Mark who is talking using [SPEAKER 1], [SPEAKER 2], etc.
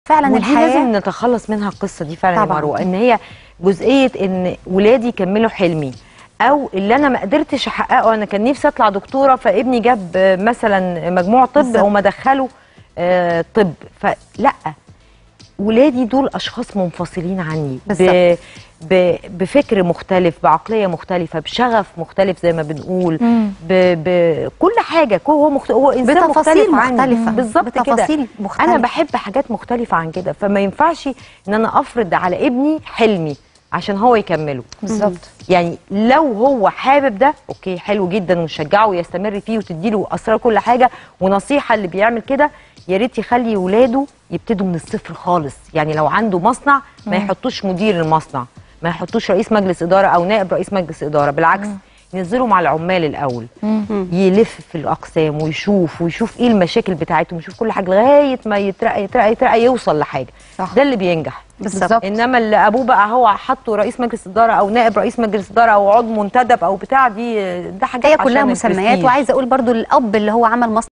[SPEAKER 1] فعلا
[SPEAKER 2] ودي
[SPEAKER 1] الحياه
[SPEAKER 2] لازم نتخلص منها القصه دي فعلا يا
[SPEAKER 1] طبعاً.
[SPEAKER 2] مروه ان هي جزئيه ان ولادي يكملوا حلمي او اللي انا ما قدرتش احققه انا كان نفسي اطلع دكتوره فابني جاب آه، مثلا مجموع طب
[SPEAKER 1] بالظبط.
[SPEAKER 2] او ما دخله آه، طب فلا ولادي دول اشخاص منفصلين عني
[SPEAKER 1] بالظبط.
[SPEAKER 2] ب... ب... بفكر مختلف بعقليه مختلفه بشغف مختلف زي ما بنقول
[SPEAKER 1] مم.
[SPEAKER 2] ب... بكل حاجه كو- هو مخت... هو انسان
[SPEAKER 1] بتفاصيل
[SPEAKER 2] مختلف عني.
[SPEAKER 1] مختلفة.
[SPEAKER 2] بالظبط كده
[SPEAKER 1] بتفاصيل مختلفة.
[SPEAKER 2] انا بحب حاجات مختلفه عن كده فما ينفعش ان انا افرض على ابني حلمي عشان هو يكمله
[SPEAKER 1] بالظبط
[SPEAKER 2] يعني لو هو حابب ده اوكي حلو جدا ونشجعه ويستمر فيه وتديله اسرار كل حاجه ونصيحه اللي بيعمل كده يا ريت يخلي ولاده يبتدوا من الصفر خالص يعني لو عنده مصنع ما يحطوش مدير المصنع ما يحطوش رئيس مجلس اداره او نائب رئيس مجلس اداره بالعكس ينزلوا مع العمال الاول يلف في الاقسام ويشوف ويشوف ايه المشاكل بتاعتهم ويشوف كل حاجه لغايه ما يترقى يترقى يترقى يوصل لحاجه
[SPEAKER 1] صح.
[SPEAKER 2] ده اللي بينجح
[SPEAKER 1] بالظبط
[SPEAKER 2] انما اللي ابوه بقى هو حطه رئيس مجلس اداره او نائب رئيس مجلس اداره او عضو منتدب او بتاع دي ده حاجات
[SPEAKER 1] هي
[SPEAKER 2] عشان
[SPEAKER 1] كلها مسميات
[SPEAKER 2] البرستيج.
[SPEAKER 1] وعايزه اقول برضو الاب اللي هو عمل مصنع